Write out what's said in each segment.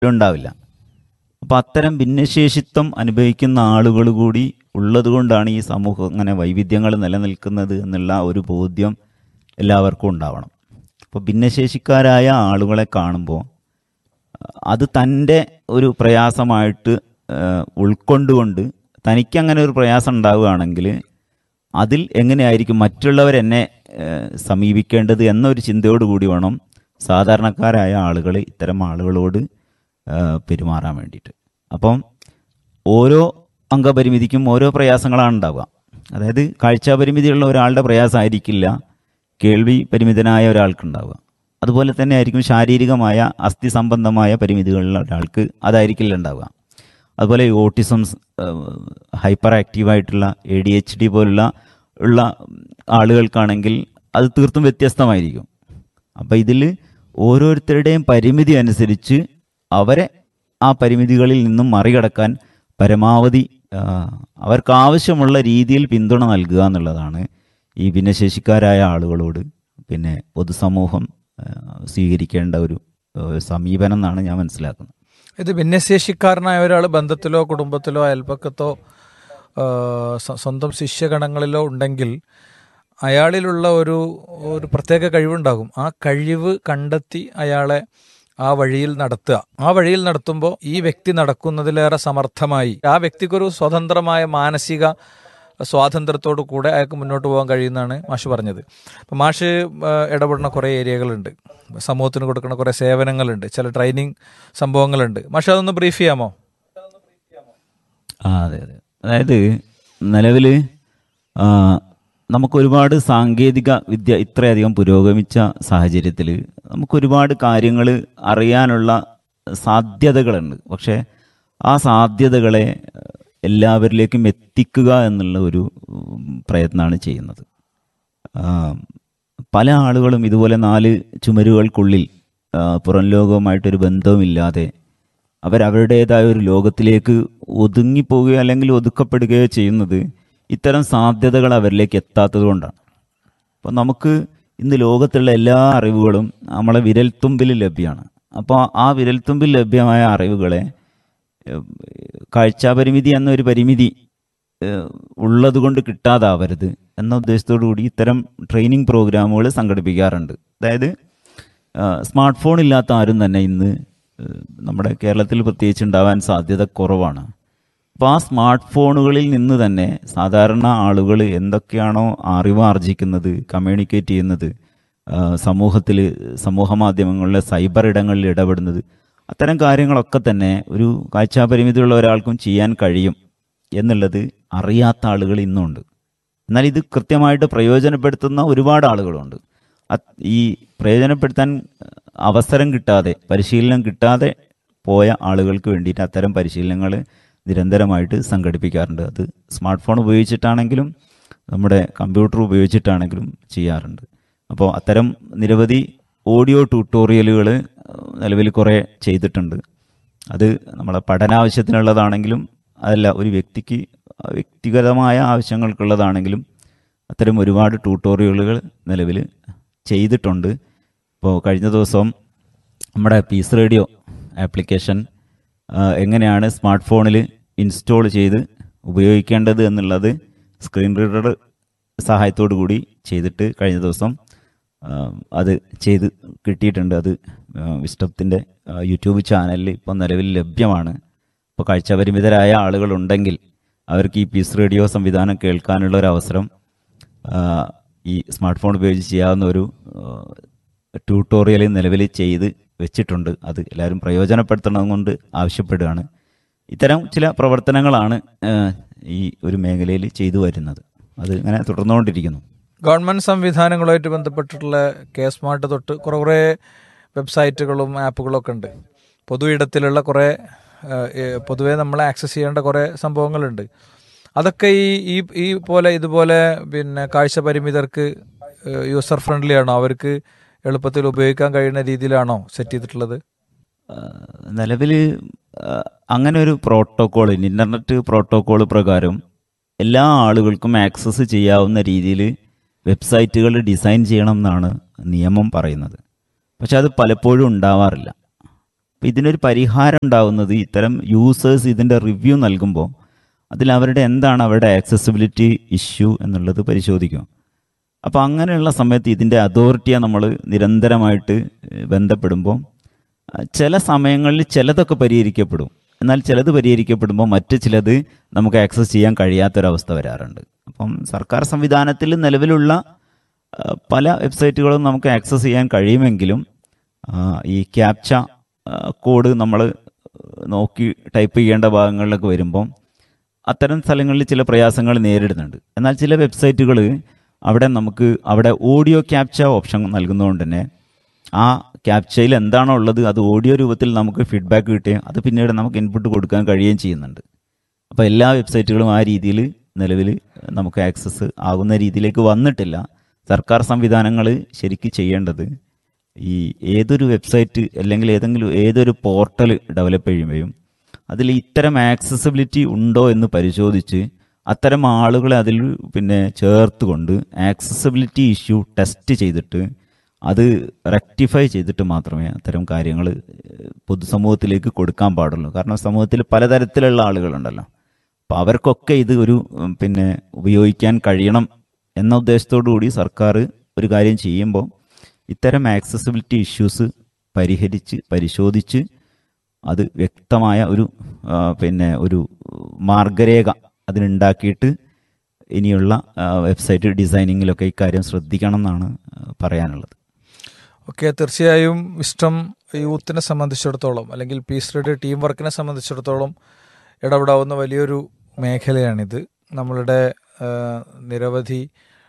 ഉണ്ടാവില്ല അപ്പോൾ അത്തരം ഭിന്നശേഷിത്വം അനുഭവിക്കുന്ന ആളുകൾ കൂടി ഉള്ളതുകൊണ്ടാണ് ഈ സമൂഹം അങ്ങനെ വൈവിധ്യങ്ങൾ നിലനിൽക്കുന്നത് എന്നുള്ള ഒരു ബോധ്യം എല്ലാവർക്കും ഉണ്ടാവണം അപ്പോൾ ഭിന്നശേഷിക്കാരായ ആളുകളെ കാണുമ്പോൾ അത് തൻ്റെ ഒരു പ്രയാസമായിട്ട് ഏഹ്, ഉൾക്കൊണ്ടുകൊണ്ട് തനിക്ക് അങ്ങനെ ഒരു പ്രയാസം ഉണ്ടാവുകയാണെങ്കിൽ അതിൽ എങ്ങനെയായിരിക്കും മറ്റുള്ളവർ എന്നെ ഏഹ്, സമീപിക്കേണ്ടത് എന്നൊരു ചിന്തയോട് കൂടി വേണം സാധാരണക്കാരായ ആളുകൾ ഇത്തരം ആളുകളോട് ഏഹ്, പെരുമാറാൻ വേണ്ടിയിട്ട് അപ്പം ഓരോ അംഗപരിമിതിക്കും ഓരോ പ്രയാസങ്ങളാണ് ഉണ്ടാവുക അതായത് കാഴ്ചാപരിമിതിയുള്ള ഒരാളുടെ പ്രയാസമായിരിക്കില്ല കേൾവി പരിമിതനായ ഒരാൾക്കുണ്ടാവുക അതുപോലെ തന്നെ ആയിരിക്കും ശാരീരികമായ അസ്ഥി സംബന്ധമായ പരിമിതികളുള്ള ഒരാൾക്ക് അതായിരിക്കില്ല ഉണ്ടാവുക അതുപോലെ ഈ ഓട്ടിസം ഹൈപ്പർ ആക്റ്റീവായിട്ടുള്ള എ ഡി എച്ച് ഡി പോലുള്ള ഉള്ള ആളുകൾക്കാണെങ്കിൽ അത് തീർത്തും വ്യത്യസ്തമായിരിക്കും അപ്പം ഇതിൽ ഓരോരുത്തരുടെയും പരിമിതി അനുസരിച്ച് അവരെ ആ പരിമിതികളിൽ നിന്നും മറികടക്കാൻ പരമാവധി ആ, അവർക്ക് ആവശ്യമുള്ള രീതിയിൽ പിന്തുണ നൽകുക എന്നുള്ളതാണ് ഈ ഭിന്നശേഷിക്കാരായ ആളുകളോട് പിന്നെ പൊതുസമൂഹം ആ, സ്വീകരിക്കേണ്ട ഒരു ആ, സമീപനം എന്നാണ് ഞാൻ മനസ്സിലാക്കുന്നത് ഇത് ഭിന്നശേഷിക്കാരനായ ഒരാൾ ബന്ധത്തിലോ കുടുംബത്തിലോ അയൽപ്പക്കത്തോ ആ, സ്വ- സ്വന്തം ശിഷ്യഗണങ്ങളിലോ ഉണ്ടെങ്കിൽ അയാളിലുള്ള ഒരു ഒരു പ്രത്യേക കഴിവുണ്ടാകും ആ കഴിവ് കണ്ടെത്തി അയാളെ ആ വഴിയിൽ നടത്തുക ആ വഴിയിൽ നടത്തുമ്പോൾ ഈ വ്യക്തി നടക്കുന്നതിലേറെ സമർത്ഥമായി ആ വ്യക്തിക്കൊരു സ്വതന്ത്രമായ മാനസിക സ്വാതന്ത്ര്യത്തോടു കൂടെ അയാൾക്ക് മുന്നോട്ട് പോകാൻ കഴിയുന്നതാണ് മാഷ് പറഞ്ഞത് അപ്പം മാഷ് ആ, ഇടപെടുന്ന കുറേ ഏരിയകളുണ്ട് സമൂഹത്തിന് കൊടുക്കുന്ന കുറേ സേവനങ്ങളുണ്ട് ചില ട്രെയിനിങ് സംഭവങ്ങളുണ്ട് മാഷ് അതൊന്ന് ബ്രീഫ് ചെയ്യാമോ ആ അതെ അതെ അതായത് നിലവിൽ നമുക്ക് ഒരുപാട് സാങ്കേതിക വിദ്യ ഇത്രയധികം പുരോഗമിച്ച സാഹചര്യത്തിൽ നമുക്ക് ഒരുപാട് കാര്യങ്ങൾ അറിയാനുള്ള സാധ്യതകളുണ്ട് പക്ഷേ ആ സാധ്യതകളെ ഏഹ്, എല്ലാവരിലേക്കും എത്തിക്കുക എന്നുള്ള ഒരു ഉം, പ്രയത്നമാണ് ചെയ്യുന്നത് ആ, പല ആളുകളും ഇതുപോലെ നാല് ചുമരുകൾക്കുള്ളിൽ ആ, പുറം ലോകവുമായിട്ടൊരു ബന്ധവുമില്ലാതെ അവരവരുടേതായ ഒരു ലോകത്തിലേക്ക് ഒതുങ്ങിപ്പോവുകയോ അല്ലെങ്കിൽ ഒതുക്കപ്പെടുകയോ ചെയ്യുന്നത് ഇത്തരം സാധ്യതകൾ അവരിലേക്ക് എത്താത്തത് കൊണ്ടാണ് അപ്പോൾ നമുക്ക് ഇന്ന് ലോകത്തുള്ള എല്ലാ അറിവുകളും നമ്മളെ വിരൽത്തുമ്പിൽ ലഭ്യമാണ് അപ്പോൾ ആ വിരൽത്തുമ്പിൽ ലഭ്യമായ അറിവുകളെ ഏഹ്, കാഴ്ചാപരിമിതി എന്നൊരു പരിമിതി ഏഹ്, ഉള്ളതുകൊണ്ട് കിട്ടാതാവരുത് എന്ന ഉദ്ദേശത്തോടു കൂടി ഇത്തരം ട്രെയിനിങ് പ്രോഗ്രാമുകൾ സംഘടിപ്പിക്കാറുണ്ട് അതായത് സ്മാർട്ട് ഫോൺ ഇല്ലാത്ത ആരും തന്നെ ഇന്ന് ഏഹ്, നമ്മുടെ കേരളത്തിൽ പ്രത്യേകിച്ച് ഉണ്ടാവാൻ സാധ്യത കുറവാണ് അപ്പോൾ ആ സ്മാർട്ട് ഫോണുകളിൽ നിന്ന് തന്നെ സാധാരണ ആളുകൾ എന്തൊക്കെയാണോ അറിവ് ആർജിക്കുന്നത് കമ്മ്യൂണിക്കേറ്റ് ചെയ്യുന്നത് സമൂഹത്തിൽ സമൂഹ മാധ്യമങ്ങളിലെ സൈബർ ഇടങ്ങളിൽ ഇടപെടുന്നത് അത്തരം കാര്യങ്ങളൊക്കെ തന്നെ ഒരു കാഴ്ചാപരിമിതിയുള്ള ഒരാൾക്കും ചെയ്യാൻ കഴിയും എന്നുള്ളത് അറിയാത്ത ആളുകൾ ഇന്നുണ്ട് എന്നാൽ ഇത് കൃത്യമായിട്ട് പ്രയോജനപ്പെടുത്തുന്ന ഒരുപാട് ആളുകളുണ്ട് അത് ഈ പ്രയോജനപ്പെടുത്താൻ അവസരം കിട്ടാതെ പരിശീലനം കിട്ടാതെ പോയ ആളുകൾക്ക് വേണ്ടിയിട്ട് അത്തരം പരിശീലനങ്ങൾ നിരന്തരമായിട്ട് സംഘടിപ്പിക്കാറുണ്ട് അത് സ്മാർട്ട് ഫോൺ ഉപയോഗിച്ചിട്ടാണെങ്കിലും നമ്മുടെ കമ്പ്യൂട്ടർ ഉപയോഗിച്ചിട്ടാണെങ്കിലും ചെയ്യാറുണ്ട് അപ്പോൾ അത്തരം നിരവധി ഓഡിയോ ട്യൂട്ടോറിയലുകൾ നിലവിൽ കുറേ ചെയ്തിട്ടുണ്ട് അത് നമ്മളെ പഠനാവശ്യത്തിനുള്ളതാണെങ്കിലും അതല്ല ഒരു വ്യക്തിക്ക് വ്യക്തിഗതമായ ആവശ്യങ്ങൾക്കുള്ളതാണെങ്കിലും അത്തരം ഒരുപാട് ട്യൂട്ടോറിയലുകൾ നിലവിൽ ചെയ്തിട്ടുണ്ട് ഇപ്പോൾ കഴിഞ്ഞ ദിവസം നമ്മുടെ പീസ് റേഡിയോ ആപ്ലിക്കേഷൻ ആ, എങ്ങനെയാണ് സ്മാർട്ട് ഫോണിൽ ഇൻസ്റ്റാൾ ചെയ്ത് ഉപയോഗിക്കേണ്ടത് എന്നുള്ളത് സ്ക്രീൻ റീഡർ സഹായത്തോടു കൂടി ചെയ്തിട്ട് കഴിഞ്ഞ ദിവസം ആ, അത് ചെയ്ത് കിട്ടിയിട്ടുണ്ട് അത് വിസ്റ്റത്തിൻ്റെ യൂട്യൂബ് ചാനലിൽ ഇപ്പോൾ നിലവിൽ ലഭ്യമാണ് ഇപ്പോൾ കാഴ്ചപരിമിതരായ ആളുകളുണ്ടെങ്കിൽ അവർക്ക് ഈ പീസ് റേഡിയോ സംവിധാനം കേൾക്കാനുള്ള ഒരു അവസരം ആ, ഈ സ്മാർട്ട് ഫോൺ ഉപയോഗിച്ച് ചെയ്യാവുന്ന ഒരു ട്യൂട്ടോറിയൽ നിലവിൽ ചെയ്ത് വെച്ചിട്ടുണ്ട് അത് എല്ലാവരും പ്രയോജനപ്പെടുത്തണം കൊണ്ട് ആവശ്യപ്പെടുകയാണ് ഇത്തരം ചില പ്രവർത്തനങ്ങളാണ് ആ, ഈ ഒരു മേഖലയിൽ ചെയ്തു വരുന്നത് അത് ഇങ്ങനെ തുടർന്നുകൊണ്ടിരിക്കുന്നു ഗവൺമെന്റ് സംവിധാനങ്ങളുമായിട്ട് ബന്ധപ്പെട്ടിട്ടുള്ള കെ സ്മാർട്ട് തൊട്ട് കുറേ കുറേ വെബ്സൈറ്റുകളും ആപ്പുകളും ഒക്കെ ഉണ്ട് പൊതു ഇടത്തിലുള്ള കുറേ ആ, ഏ, പൊതുവേ നമ്മൾ ആക്സസ് ചെയ്യേണ്ട കുറേ സംഭവങ്ങളുണ്ട് അതൊക്കെ ഈ ഈ ഈ പോലെ ഇതുപോലെ പിന്നെ കാഴ്ച പരിമിതർക്ക് യൂസർ ഫ്രണ്ട്ലി ആണോ അവർക്ക് എളുപ്പത്തിൽ ഉപയോഗിക്കാൻ കഴിയുന്ന രീതിയിലാണോ സെറ്റ് ചെയ്തിട്ടുള്ളത് നിലവിൽ അങ്ങനെ ഒരു പ്രോട്ടോക്കോൾ ഇൻ്റർനെറ്റ് പ്രോട്ടോക്കോൾ പ്രകാരം എല്ലാ ആളുകൾക്കും ആക്സസ് ചെയ്യാവുന്ന രീതിയിൽ വെബ്സൈറ്റുകൾ ഡിസൈൻ ചെയ്യണം എന്നാണ് നിയമം പറയുന്നത് പക്ഷെ അത് പലപ്പോഴും ഉണ്ടാവാറില്ല അപ്പം ഇതിനൊരു പരിഹാരം ഉണ്ടാവുന്നത് ഇത്തരം യൂസേഴ്സ് ഇതിൻ്റെ റിവ്യൂ നൽകുമ്പോൾ അതിൽ അവരുടെ എന്താണ് അവരുടെ ആക്സസിബിലിറ്റി ഇഷ്യൂ എന്നുള്ളത് പരിശോധിക്കും അപ്പോൾ അങ്ങനെയുള്ള സമയത്ത് ഇതിൻ്റെ അതോറിറ്റിയെ നമ്മൾ നിരന്തരമായിട്ട് ഏഹ്, ബന്ധപ്പെടുമ്പോൾ അഹ് ചില സമയങ്ങളിൽ ചിലതൊക്കെ പരിഹരിക്കപ്പെടും എന്നാൽ ചിലത് പരിഹരിക്കപ്പെടുമ്പോൾ മറ്റ് ചിലത് നമുക്ക് ആക്സസ് ചെയ്യാൻ കഴിയാത്തൊരവസ്ഥ വരാറുണ്ട് അപ്പം സർക്കാർ സംവിധാനത്തിൽ നിലവിലുള്ള അഹ്, പല വെബ്സൈറ്റുകളും നമുക്ക് ആക്സസ് ചെയ്യാൻ കഴിയുമെങ്കിലും ആ, ഈ ക്യാപ്ച കോഡ് നമ്മൾ നോക്കി ടൈപ്പ് ചെയ്യേണ്ട ഭാഗങ്ങളിലൊക്കെ വരുമ്പം അത്തരം സ്ഥലങ്ങളിൽ ചില പ്രയാസങ്ങൾ നേരിടുന്നുണ്ട് എന്നാൽ ചില വെബ്സൈറ്റുകൾ അവിടെ നമുക്ക് അവിടെ ഓഡിയോ ക്യാപ്ച ഓപ്ഷൻ നൽകുന്നതുകൊണ്ട് തന്നെ ആ ക്യാപ്ചയിൽ എന്താണോ ഉള്ളത് അത് ഓഡിയോ രൂപത്തിൽ നമുക്ക് ഫീഡ്ബാക്ക് കിട്ടുകയും അത് പിന്നീട് നമുക്ക് ഇൻപുട്ട് കൊടുക്കാൻ കഴിയുകയും ചെയ്യുന്നുണ്ട് അപ്പോൾ എല്ലാ വെബ്സൈറ്റുകളും ആ രീതിയിൽ നിലവിൽ നമുക്ക് ആക്സസ് ആകുന്ന രീതിയിലേക്ക് വന്നിട്ടില്ല സർക്കാർ സംവിധാനങ്ങൾ ശരിക്ക് ചെയ്യേണ്ടത് ഈ ഏതൊരു വെബ്സൈറ്റ് അല്ലെങ്കിൽ ഏതെങ്കിലും ഏതൊരു പോർട്ടൽ ഡെവലപ്പ് ചെയ്യുമ്പോഴും അതിൽ ഇത്തരം ആക്സസിബിലിറ്റി ഉണ്ടോ എന്ന് പരിശോധിച്ച് അത്തരം ആളുകളെ അതിൽ പിന്നെ ചേർത്തുകൊണ്ട് ആക്സസിബിലിറ്റി ഇഷ്യൂ ടെസ്റ്റ് ചെയ്തിട്ട് അത് റെക്ടിഫൈ ചെയ്തിട്ട് മാത്രമേ അത്തരം കാര്യങ്ങൾ പൊതുസമൂഹത്തിലേക്ക് കൊടുക്കാൻ പാടുള്ളൂ കാരണം സമൂഹത്തിൽ പലതരത്തിലുള്ള ആളുകളുണ്ടല്ലോ അപ്പോൾ അവർക്കൊക്കെ ഇത് ഒരു ഉം, പിന്നെ ഉപയോഗിക്കാൻ കഴിയണം എന്ന ഉദ്ദേശത്തോടു കൂടി സർക്കാർ ഒരു കാര്യം ചെയ്യുമ്പോൾ ഇത്തരം ആക്സസിബിലിറ്റി ഇഷ്യൂസ് പരിഹരിച്ച് പരിശോധിച്ച് അത് വ്യക്തമായ ഒരു ആ, പിന്നെ ഒരു മാർഗരേഖ അതിനുണ്ടാക്കിയിട്ട് ഇനിയുള്ള ആ, വെബ്സൈറ്റ് ഡിസൈനിങ്ങിലൊക്കെ ഇക്കാര്യം ശ്രദ്ധിക്കണം എന്നാണ് ആ, പറയാനുള്ളത് ഓക്കെ തീർച്ചയായും ഇഷ്ടം യൂത്തിനെ സംബന്ധിച്ചിടത്തോളം അല്ലെങ്കിൽ പീസ് റെഡി ടീം വർക്കിനെ സംബന്ധിച്ചിടത്തോളം ഇടപെടാവുന്ന വലിയൊരു മേഖലയാണിത് നമ്മളുടെ ആ, നിരവധി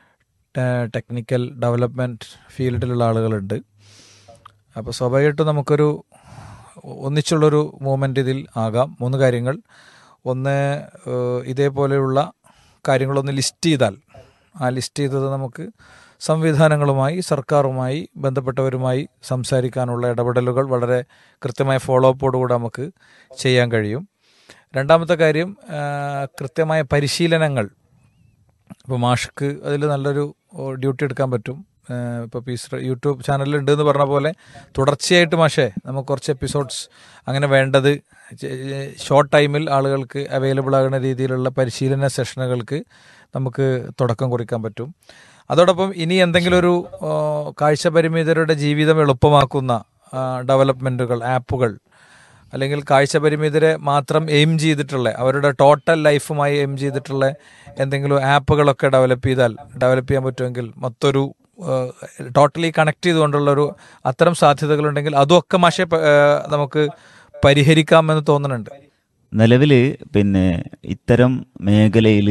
ടെ- ടെക്നിക്കൽ ഡെവലപ്മെൻറ്റ് ഫീൽഡിലുള്ള ആളുകളുണ്ട് അപ്പോൾ സ്വാഭാവികമായിട്ടും നമുക്കൊരു ഒന്നിച്ചുള്ളൊരു മൂവ്മെൻ്റ് ഇതിൽ ആകാം മൂന്ന് കാര്യങ്ങൾ ഒന്ന് ഏഹ്, ഇതേപോലെയുള്ള കാര്യങ്ങളൊന്ന് ലിസ്റ്റ് ചെയ്താൽ ആ ലിസ്റ്റ് ചെയ്തത് നമുക്ക് സംവിധാനങ്ങളുമായി സർക്കാരുമായി ബന്ധപ്പെട്ടവരുമായി സംസാരിക്കാനുള്ള ഇടപെടലുകൾ വളരെ കൃത്യമായ ഫോളോ അപ്പോടുകൂടെ നമുക്ക് ചെയ്യാൻ കഴിയും രണ്ടാമത്തെ കാര്യം ആഹ്, കൃത്യമായ പരിശീലനങ്ങൾ ഇപ്പോൾ മാഷ്ക്ക് അതിൽ നല്ലൊരു ഡ്യൂട്ടി എടുക്കാൻ പറ്റും ഇപ്പോൾ പീസ് യൂട്യൂബ് ചാനലിൽ ഉണ്ട് എന്ന് പറഞ്ഞ പോലെ തുടർച്ചയായിട്ട് മാഷേ നമുക്ക് കുറച്ച് എപ്പിസോഡ്സ് അങ്ങനെ വേണ്ടത് ഷോർട്ട് ടൈമിൽ ആളുകൾക്ക് അവൈലബിൾ ആകുന്ന രീതിയിലുള്ള പരിശീലന സെഷനുകൾക്ക് നമുക്ക് തുടക്കം കുറിക്കാൻ പറ്റും അതോടൊപ്പം ഇനി എന്തെങ്കിലും ഒരു ആ, കാഴ്ചപരിമിതരുടെ ജീവിതം എളുപ്പമാക്കുന്ന ഡെവലപ്മെൻറ്റുകൾ ആപ്പുകൾ അല്ലെങ്കിൽ കാഴ്ചപരിമിതരെ മാത്രം എയിം ചെയ്തിട്ടുള്ള അവരുടെ ടോട്ടൽ ലൈഫുമായി എയിം ചെയ്തിട്ടുള്ള എന്തെങ്കിലും ആപ്പുകളൊക്കെ ഡെവലപ്പ് ചെയ്താൽ ഡെവലപ്പ് ചെയ്യാൻ പറ്റുമെങ്കിൽ മൊത്തൊരു ടോട്ടലി കണക്ട് ചെയ്തുകൊണ്ടുള്ളൊരു അത്തരം സാധ്യതകളുണ്ടെങ്കിൽ അതുമൊക്കെ മാഷെ പ- ആ, നമുക്ക് പരിഹരിക്കാമെന്ന് തോന്നുന്നുണ്ട് നിലവിൽ പിന്നെ ഇത്തരം മേഖലയിൽ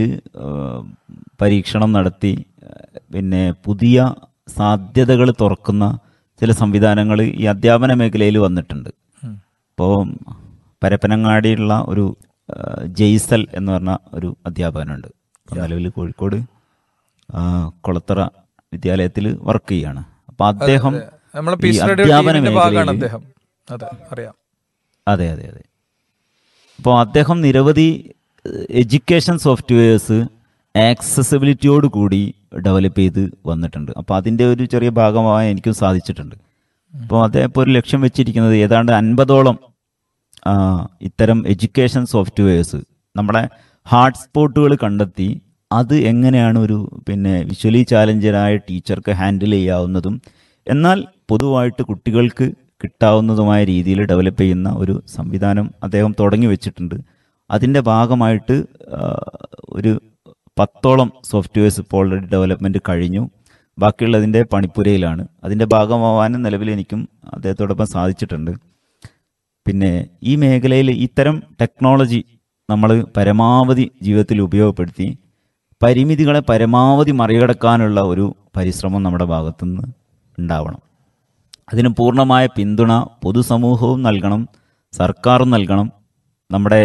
പരീക്ഷണം നടത്തി ആ, പിന്നെ പുതിയ സാധ്യതകൾ തുറക്കുന്ന ചില സംവിധാനങ്ങൾ ഈ അധ്യാപന മേഖലയിൽ വന്നിട്ടുണ്ട് ഉം. ഇപ്പോൾ പരപ്പനങ്ങാടിയുള്ള ഒരു ആ, ജെയ്സൽ എന്ന് പറഞ്ഞ ഒരു അധ്യാപകനുണ്ട് നിലവിൽ കോഴിക്കോട് ആ, കൊളത്തറ വിദ്യാലയത്തിൽ വർക്ക് ചെയ്യാണ് അപ്പോൾ അദ്ദേഹം നമ്മളെ ഈ പീസ് റേഡിയോ അധ്യാപന ടീമിന്റെ ഭാഗമാണ് മേഖലയിൽ അദ്ദേഹം അതെ അറിയാം അതെ അതെ അതെ അപ്പോൾ അദ്ദേഹം നിരവധി എഡ്യൂക്കേഷൻ സോഫ്റ്റ്വെയർസ് ആക്സസിബിലിറ്റിയോട് കൂടി ഡെവലപ്പ് ചെയ്ത് വന്നിട്ടുണ്ട് അപ്പോൾ അതിൻ്റെ ഒരു ചെറിയ ഭാഗമായി എനിക്കും സാധിച്ചിട്ടുണ്ട് അപ്പോൾ അദ്ദേഹം ഇപ്പോൾ ഒരു ലക്ഷ്യം വെച്ചിരിക്കുന്നത് ഏതാണ്ട് അൻപതോളം ആ, ഇത്തരം എഡ്യൂക്കേഷൻ സോഫ്റ്റ്വെയർസ് നമ്മുടെ ഹാട്ട്സ്പോട്ടുകൾ കണ്ടെത്തി അത് എങ്ങനെയാണ് ഒരു പിന്നെ വിഷ്വലി ചാലഞ്ചറായ ടീച്ചർക്ക് ഹാൻഡിൽ ചെയ്യാവുന്നതും എന്നാൽ പൊതുവായിട്ട് കുട്ടികൾക്ക് കിട്ടാവുന്നതുമായ രീതിയിൽ ഡെവലപ്പ് ചെയ്യുന്ന ഒരു സംവിധാനം അദ്ദേഹം തുടങ്ങി വെച്ചിട്ടുണ്ട് അതിൻ്റെ ഭാഗമായിട്ട് ആ, ഒരു പത്തോളം സോഫ്റ്റ്വെയർസ് ഇപ്പോൾ ഓൾറെഡി ഡെവലപ്മെൻറ്റ് കഴിഞ്ഞു ബാക്കിയുള്ളതിൻ്റെ പണിപ്പുരയിലാണ് അതിൻ്റെ ഭാഗമാവാനും നിലവിൽ എനിക്കും അദ്ദേഹത്തോടൊപ്പം സാധിച്ചിട്ടുണ്ട് പിന്നെ ഈ മേഖലയിൽ ഇത്തരം ടെക്നോളജി നമ്മൾ പരമാവധി ജീവിതത്തിൽ ഉപയോഗപ്പെടുത്തി പരിമിതികളെ പരമാവധി മറികടക്കാനുള്ള ഒരു പരിശ്രമം നമ്മുടെ ഭാഗത്തുനിന്ന് ഉണ്ടാവണം അതിന് പൂർണ്ണമായ പിന്തുണ പൊതുസമൂഹവും നൽകണം സർക്കാരും നൽകണം നമ്മുടെ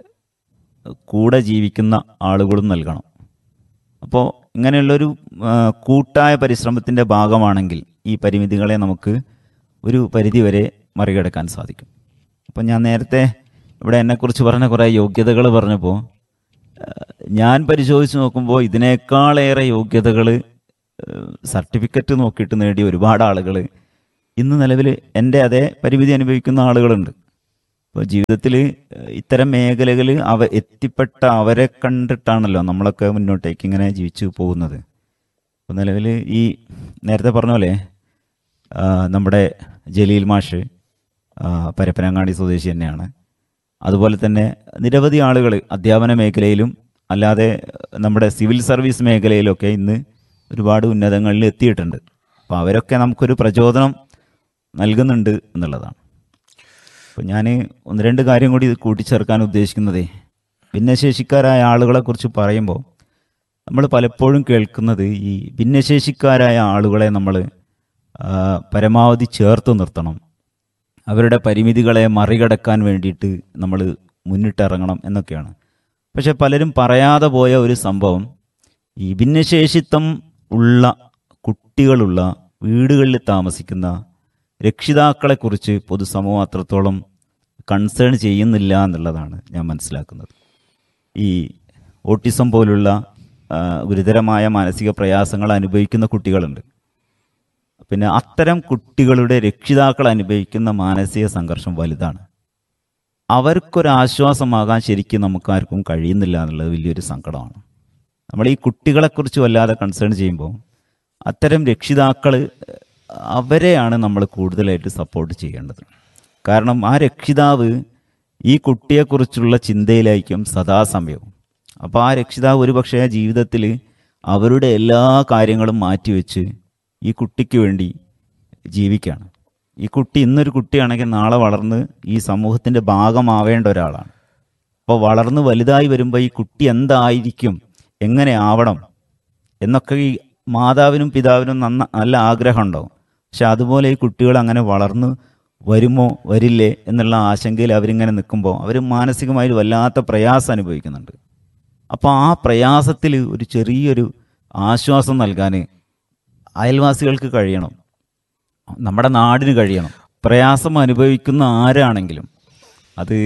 കൂടെ ജീവിക്കുന്ന ആളുകളും നൽകണം അപ്പോൾ ഇങ്ങനെയുള്ളൊരു ആ, കൂട്ടായ പരിശ്രമത്തിൻ്റെ ഭാഗമാണെങ്കിൽ ഈ പരിമിതികളെ നമുക്ക് ഒരു പരിധിവരെ മറികടക്കാൻ സാധിക്കും അപ്പോൾ ഞാൻ നേരത്തെ ഇവിടെ എന്നെക്കുറിച്ച് പറഞ്ഞ കുറേ യോഗ്യതകൾ പറഞ്ഞപ്പോൾ ആ, ഞാൻ പരിശോധിച്ച് നോക്കുമ്പോൾ ഇതിനേക്കാളേറെ യോഗ്യതകൾ സർട്ടിഫിക്കറ്റ് നോക്കിയിട്ട് നേടിയ ഒരുപാട് ആളുകൾ ഇന്ന് നിലവിൽ എൻ്റെ അതേ പരിമിതി അനുഭവിക്കുന്ന ആളുകളുണ്ട് ഇപ്പോൾ ജീവിതത്തിൽ ഇത്തരം മേഖലകൾ അവ എത്തിപ്പെട്ട അവരെ കണ്ടിട്ടാണല്ലോ നമ്മളൊക്കെ മുന്നോട്ടേക്ക് ഇങ്ങനെ ജീവിച്ചു പോകുന്നത് ഇപ്പോൾ നിലവിൽ ഈ നേരത്തെ പറഞ്ഞ പോലെ ആ, നമ്മുടെ ജലീൽ മാഷ് ആ, പരപ്പനങ്ങാടി സ്വദേശി തന്നെയാണ് അതുപോലെ തന്നെ നിരവധി ആളുകൾ അധ്യാപന മേഖലയിലും അല്ലാതെ നമ്മുടെ സിവിൽ സർവീസ് മേഖലയിലൊക്കെ ഇന്ന് ഒരുപാട് ഉന്നതങ്ങളിൽ എത്തിയിട്ടുണ്ട് അപ്പോൾ അവരൊക്കെ നമുക്കൊരു പ്രചോദനം നൽകുന്നുണ്ട് എന്നുള്ളതാണ് അപ്പോൾ ഞാൻ ഒന്ന് രണ്ട് കാര്യം കൂടി ഇത് കൂട്ടിച്ചേർക്കാൻ ഉദ്ദേശിക്കുന്നതേ ഭിന്നശേഷിക്കാരായ ആളുകളെ കുറിച്ച് പറയുമ്പോൾ നമ്മൾ പലപ്പോഴും കേൾക്കുന്നത് ഈ ഭിന്നശേഷിക്കാരായ ആളുകളെ നമ്മൾ ആ, പരമാവധി ചേർത്ത് നിർത്തണം അവരുടെ പരിമിതികളെ മറികടക്കാൻ വേണ്ടിയിട്ട് നമ്മൾ മുന്നിട്ടിറങ്ങണം എന്നൊക്കെയാണ് പക്ഷെ പലരും പറയാതെ പോയ ഒരു സംഭവം ഈ ഭിന്നശേഷിത്വം ഉള്ള കുട്ടികളുള്ള വീടുകളിൽ താമസിക്കുന്ന രക്ഷിതാക്കളെക്കുറിച്ച് പൊതുസമൂഹം അത്രത്തോളം കൺസേൺ ചെയ്യുന്നില്ല എന്നുള്ളതാണ് ഞാൻ മനസ്സിലാക്കുന്നത് ഈ ഓട്ടിസം പോലുള്ള ആ, ഗുരുതരമായ മാനസിക പ്രയാസങ്ങൾ അനുഭവിക്കുന്ന കുട്ടികളുണ്ട് പിന്നെ അത്തരം കുട്ടികളുടെ രക്ഷിതാക്കൾ അനുഭവിക്കുന്ന മാനസിക സംഘർഷം വലുതാണ് അവർക്കൊരാശ്വാസമാകാൻ ശരിക്കും നമുക്കാർക്കും കഴിയുന്നില്ല എന്നുള്ളത് വലിയൊരു സങ്കടമാണ് നമ്മൾ ഈ കുട്ടികളെക്കുറിച്ച് വല്ലാതെ കൺസേൺ ചെയ്യുമ്പോൾ അത്തരം രക്ഷിതാക്കൾ അവരെയാണ് നമ്മൾ കൂടുതലായിട്ട് സപ്പോർട്ട് ചെയ്യേണ്ടത് കാരണം ആ രക്ഷിതാവ് ഈ കുട്ടിയെക്കുറിച്ചുള്ള ചിന്തയിലായിരിക്കും സദാസമയവും അപ്പോൾ ആ രക്ഷിതാവ് ഒരുപക്ഷെ ജീവിതത്തിൽ അവരുടെ എല്ലാ കാര്യങ്ങളും മാറ്റിവെച്ച് ഈ കുട്ടിക്ക് വേണ്ടി ജീവിക്കുകയാണ് ഈ കുട്ടി ഇന്നൊരു കുട്ടിയാണെങ്കിൽ നാളെ വളർന്ന് ഈ സമൂഹത്തിൻ്റെ ഭാഗമാവേണ്ട ഒരാളാണ് അപ്പോൾ വളർന്ന് വലുതായി വരുമ്പോൾ ഈ കുട്ടി എന്തായിരിക്കും എങ്ങനെ ആവണം എന്നൊക്കെ ഈ മാതാവിനും പിതാവിനും നന്ന നല്ല ആഗ്രഹം ഉണ്ടാവും പക്ഷെ അതുപോലെ ഈ കുട്ടികൾ അങ്ങനെ വളർന്ന് വരുമോ വരില്ലേ എന്നുള്ള ആശങ്കയിൽ അവരിങ്ങനെ നിൽക്കുമ്പോൾ അവർ മാനസികമായി വല്ലാത്ത പ്രയാസം അനുഭവിക്കുന്നുണ്ട് അപ്പോൾ ആ പ്രയാസത്തിൽ ഒരു ചെറിയൊരു ആശ്വാസം നൽകാൻ അയൽവാസികൾക്ക് കഴിയണം നമ്മുടെ നാടിന് കഴിയണം പ്രയാസം അനുഭവിക്കുന്ന ആരാണെങ്കിലും അത്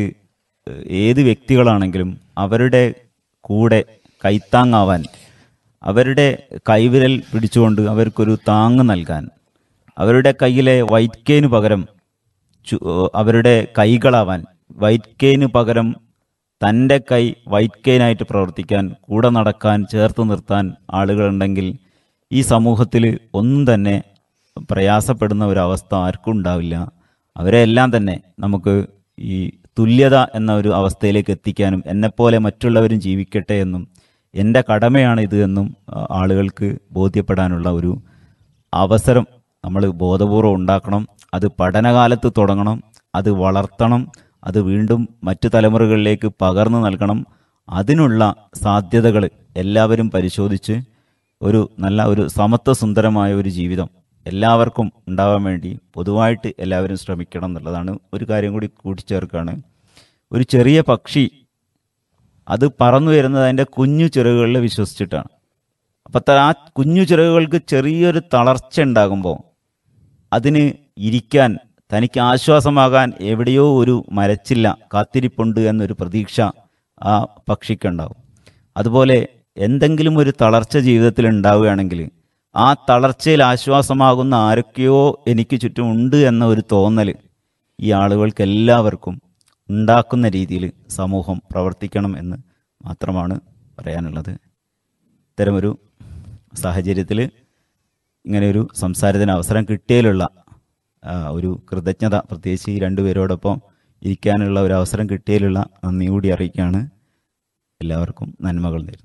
ഏത് വ്യക്തികളാണെങ്കിലും അവരുടെ കൂടെ കൈത്താങ്ങാവാൻ അവരുടെ കൈവിരൽ പിടിച്ചുകൊണ്ട് അവർക്കൊരു താങ്ങ് നൽകാൻ അവരുടെ കയ്യിലെ വൈറ്റ് കെയിന് പകരം ചു- അവരുടെ കൈകളാവാൻ വൈറ്റ് കെയിന് പകരം തൻ്റെ കൈ വൈറ്റ് കെയിനായിട്ട് പ്രവർത്തിക്കാൻ കൂടെ നടക്കാൻ ചേർത്ത് നിർത്താൻ ആളുകളുണ്ടെങ്കിൽ ഈ സമൂഹത്തിൽ ഒന്നും തന്നെ പ്രയാസപ്പെടുന്ന ഒരവസ്ഥ ആർക്കും ഉണ്ടാവില്ല അവരെ എല്ലാം തന്നെ നമുക്ക് ഈ തുല്യത എന്ന ഒരു അവസ്ഥയിലേക്ക് എത്തിക്കാനും എന്നെപ്പോലെ മറ്റുള്ളവരും ജീവിക്കട്ടെ എന്നും എൻ്റെ കടമയാണ് ഇത് എന്നും ആ, ആളുകൾക്ക് ബോധ്യപ്പെടാനുള്ള ഒരു അവസരം നമ്മൾ ബോധപൂർവം ഉണ്ടാക്കണം അത് പഠനകാലത്ത് തുടങ്ങണം അത് വളർത്തണം അത് വീണ്ടും മറ്റു തലമുറകളിലേക്ക് പകർന്നു നൽകണം അതിനുള്ള സാധ്യതകൾ എല്ലാവരും പരിശോധിച്ച് ഒരു നല്ല ഒരു സമത്വ സുന്ദരമായ ഒരു ജീവിതം എല്ലാവർക്കും ഉണ്ടാവാൻ വേണ്ടി പൊതുവായിട്ട് എല്ലാവരും ശ്രമിക്കണം എന്നുള്ളതാണ് ഒരു കാര്യം കൂടി കൂട്ടിച്ചേർക്കുകയാണ് ഒരു ചെറിയ പക്ഷി അത് പറന്നു വരുന്നത് അതിൻ്റെ കുഞ്ഞു ചിറകുകളിൽ വിശ്വസിച്ചിട്ടാണ് അപ്പം ആ കുഞ്ഞു ചിറകുകൾക്ക് ചെറിയൊരു തളർച്ച ഉണ്ടാകുമ്പോൾ അതിന് ഇരിക്കാൻ തനിക്ക് ആശ്വാസമാകാൻ എവിടെയോ ഒരു മരച്ചില്ല കാത്തിരിപ്പുണ്ട് എന്നൊരു പ്രതീക്ഷ ആ പക്ഷിക്കുണ്ടാവും അതുപോലെ എന്തെങ്കിലും ഒരു തളർച്ച ജീവിതത്തിൽ ഉണ്ടാവുകയാണെങ്കിൽ ആ തളർച്ചയിൽ ആശ്വാസമാകുന്ന ആരൊക്കെയോ എനിക്ക് ചുറ്റും ഉണ്ട് എന്ന ഒരു തോന്നൽ ഈ ആളുകൾക്ക് എല്ലാവർക്കും ഉണ്ടാക്കുന്ന രീതിയിൽ സമൂഹം പ്രവർത്തിക്കണം എന്ന് മാത്രമാണ് പറയാനുള്ളത് ഇത്തരമൊരു സാഹചര്യത്തിൽ ഇങ്ങനെ ഒരു സംസാരത്തിന് അവസരം കിട്ടിയതിലുള്ള ആ, ഒരു കൃതജ്ഞത പ്രത്യേകിച്ച് ഈ രണ്ടുപേരോടൊപ്പം ഇരിക്കാനുള്ള ഒരു അവസരം കിട്ടിയതിലുള്ള നന്ദി കൂടി അറിയിക്കുകയാണ് എല്ലാവർക്കും നന്മകൾ നേരുന്നു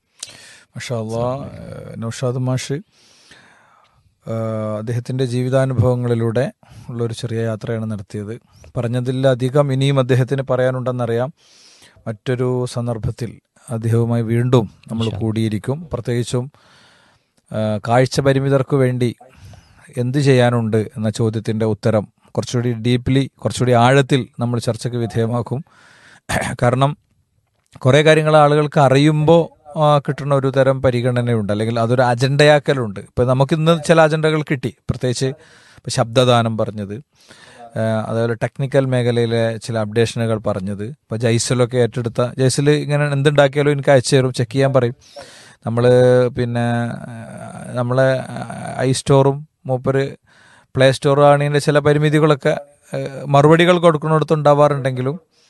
മഷാല്ല നൗഷാദ് മാഷ് അദ്ദേഹത്തിൻ്റെ ജീവിതാനുഭവങ്ങളിലൂടെ ഉള്ളൊരു ചെറിയ യാത്രയാണ് നടത്തിയത് പറഞ്ഞതിലധികം ഇനിയും അദ്ദേഹത്തിന് പറയാനുണ്ടെന്നറിയാം മറ്റൊരു സന്ദർഭത്തിൽ അദ്ദേഹവുമായി വീണ്ടും നമ്മൾ കൂടിയിരിക്കും പ്രത്യേകിച്ചും ആ, കാഴ്ച പരിമിതർക്ക് വേണ്ടി എന്ത് ചെയ്യാനുണ്ട് എന്ന ചോദ്യത്തിൻ്റെ ഉത്തരം കുറച്ചുകൂടി ഡീപ്ലി കുറച്ചുകൂടി ആഴത്തിൽ നമ്മൾ ചർച്ചയ്ക്ക് വിധേയമാക്കും കാരണം കുറേ കാര്യങ്ങൾ ആളുകൾക്ക് അറിയുമ്പോൾ കിട്ടുന്ന ഒരു തരം പരിഗണനയുണ്ട് അല്ലെങ്കിൽ അതൊരു അജണ്ടയാക്കലുണ്ട് ഇപ്പം നമുക്കിന്ന് ചില അജണ്ടകൾ കിട്ടി പ്രത്യേകിച്ച് ഇപ്പം ശബ്ദദാനം പറഞ്ഞത് ആ, അതുപോലെ ടെക്നിക്കൽ മേഖലയിലെ ചില അപ്ഡേഷനുകൾ പറഞ്ഞത് ഇപ്പോൾ ജൈസലൊക്കെ ഏറ്റെടുത്ത ജൈസൽ ഇങ്ങനെ എന്തുണ്ടാക്കിയാലും എനിക്ക് അയച്ചു തരും ചെക്ക് ചെയ്യാൻ പറയും നമ്മൾ പിന്നെ ആ, നമ്മളെ ഐ സ്റ്റോറും മൂപ്പര് പ്ലേ സ്റ്റോർ ആണിൻ്റെ ചില പരിമിതികളൊക്കെ ഏഹ്, മറുപടികൾ കൊടുക്കുന്നിടത്ത് ഉണ്ടാവാറുണ്ടെങ്കിലും